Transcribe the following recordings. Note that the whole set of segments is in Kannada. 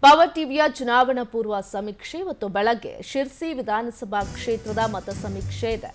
ಪವರ್ ಟಿವಿಯ ಚುನಾವಣಾ ಪೂರ್ವ ಸಮೀಕ್ಷೆ ಇವತ್ತು ಬೆಳಗ್ಗೆ ಶಿರ್ಸಿ ವಿಧಾನಸಭಾ ಕ್ಷೇತ್ರದ ಮತ ಸಮೀಕ್ಷೆ ಇದೆ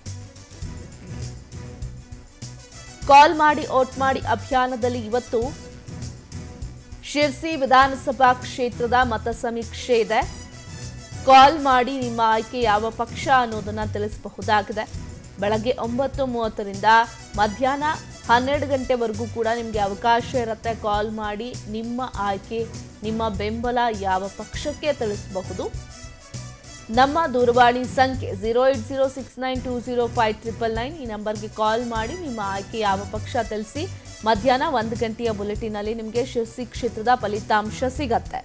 ಕಾಲ್ ಮಾಡಿ ಓಟ್ ಮಾಡಿ ಅಭಿಯಾನದಲ್ಲಿ ಇವತ್ತು ಶಿರ್ಸಿ ವಿಧಾನಸಭಾ ಕ್ಷೇತ್ರದ ಮತ ಸಮೀಕ್ಷೆ ಇದೆ ಕಾಲ್ ಮಾಡಿ ನಿಮ್ಮ ಆಯ್ಕೆ ಯಾವ ಪಕ್ಷ ಅನ್ನೋದನ್ನ ತಿಳಿಸಬಹುದಾಗಿದೆ ಬೆಳಗ್ಗೆ ಒಂಬತ್ತು ಮೂವತ್ತರಿಂದ ಮಧ್ಯಾಹ್ನ ಹನ್ನೆರಡು ಗಂಟೆವರೆಗೂ ಕೂಡ ನಿಮಗೆ ಅವಕಾಶ ಇರುತ್ತೆ ಕಾಲ್ ಮಾಡಿ ನಿಮ್ಮ ಆಯ್ಕೆ ನಿಮ್ಮ ಬೆಂಬಲ ಯಾವ ಪಕ್ಷಕ್ಕೆ ತಿಳಿಸಬಹುದು ನಮ್ಮ ದೂರವಾಣಿ ಸಂಖ್ಯೆ zero eight zero six nine two zero five triple nine ಈ ನಂಬರ್ಗೆ ಕಾಲ್ ಮಾಡಿ ನಿಮ್ಮ ಆಯ್ಕೆ ಯಾವ ಪಕ್ಷ ತಿಳಿಸಿ ಮಧ್ಯಾಹ್ನ ಒಂದು ಗಂಟೆಯ ಬುಲೆಟಿನಲ್ಲಿ ನಿಮಗೆ ಶಿರ್ಸಿ ಕ್ಷೇತ್ರದ ಫಲಿತಾಂಶ ಸಿಗತ್ತೆ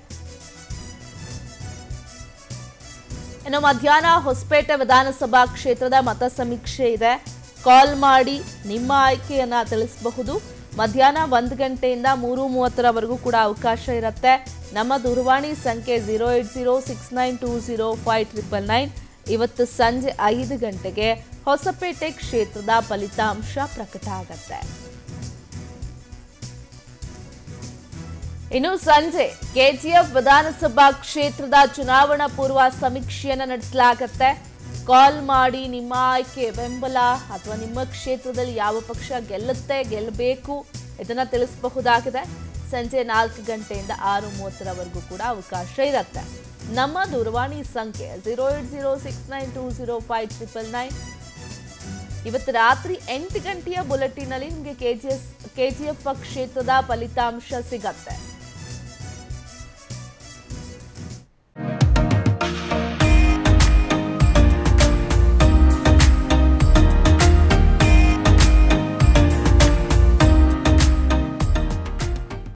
ಇನ್ನು ಮಧ್ಯಾಹ್ನ ಹೊಸಪೇಟೆ ವಿಧಾನಸಭಾ ಕ್ಷೇತ್ರದ ಮತ ಸಮೀಕ್ಷೆ ಇದೆ ಕಾಲ್ ಮಾಡಿ ನಿಮ್ಮ ಆಯ್ಕೆಯನ್ನ ತಿಳಿಸಬಹುದು ಮಧ್ಯಾಹ್ನ ಒಂದು ಗಂಟೆಯಿಂದ ಮೂರು ಮೂವತ್ತರವರೆಗೂ ಕೂಡ ಅವಕಾಶ ಇರುತ್ತೆ ನಮ್ಮ ದೂರವಾಣಿ ಸಂಖ್ಯೆ zero eight zero six nine two zero five triple nine ಇವತ್ತು ಸಂಜೆ ಐದು ಗಂಟೆಗೆ ಹೊಸಪೇಟೆ ಕ್ಷೇತ್ರದ ಫಲಿತಾಂಶ ಪ್ರಕಟ ಆಗತ್ತೆ ಇನ್ನು ಸಂಜೆ ಕೆಜಿಎಫ್ ವಿಧಾನಸಭಾ ಕ್ಷೇತ್ರದ ಚುನಾವಣಾ ಪೂರ್ವ ಸಮೀಕ್ಷೆಯನ್ನ ನಡೆಸಲಾಗತ್ತೆ ಕಾಲ್ ಮಾಡಿ ನಿಮ್ಮ ಆಯ್ಕೆ ಬೆಂಬಲ ಅಥವಾ ನಿಮ್ಮ ಕ್ಷೇತ್ರದಲ್ಲಿ ಯಾವ ಪಕ್ಷ ಗೆಲ್ಲುತ್ತೆ ಗೆಲ್ಲಬೇಕು ಇದನ್ನ ತಿಳಿಸಬಹುದಾಗಿದೆ ಸಂಜೆ ನಾಲ್ಕು ಗಂಟೆಯಿಂದ ಆರು ಮೂವತ್ತರವರೆಗೂ ಕೂಡ ಅವಕಾಶ ಇರುತ್ತೆ ನಮ್ಮ ದೂರವಾಣಿ ಸಂಖ್ಯೆ zero eight zero six nine two zero five triple nine ಇವತ್ತು ರಾತ್ರಿ ಎಂಟು ಗಂಟೆಯ ಬುಲೆಟಿನಲ್ಲಿ ನಿಮಗೆ ಕೆಜಿಎಸ್ ಕೆಜಿಎಫ್ ಕ್ಷೇತ್ರದ ಫಲಿತಾಂಶ ಸಿಗತ್ತೆ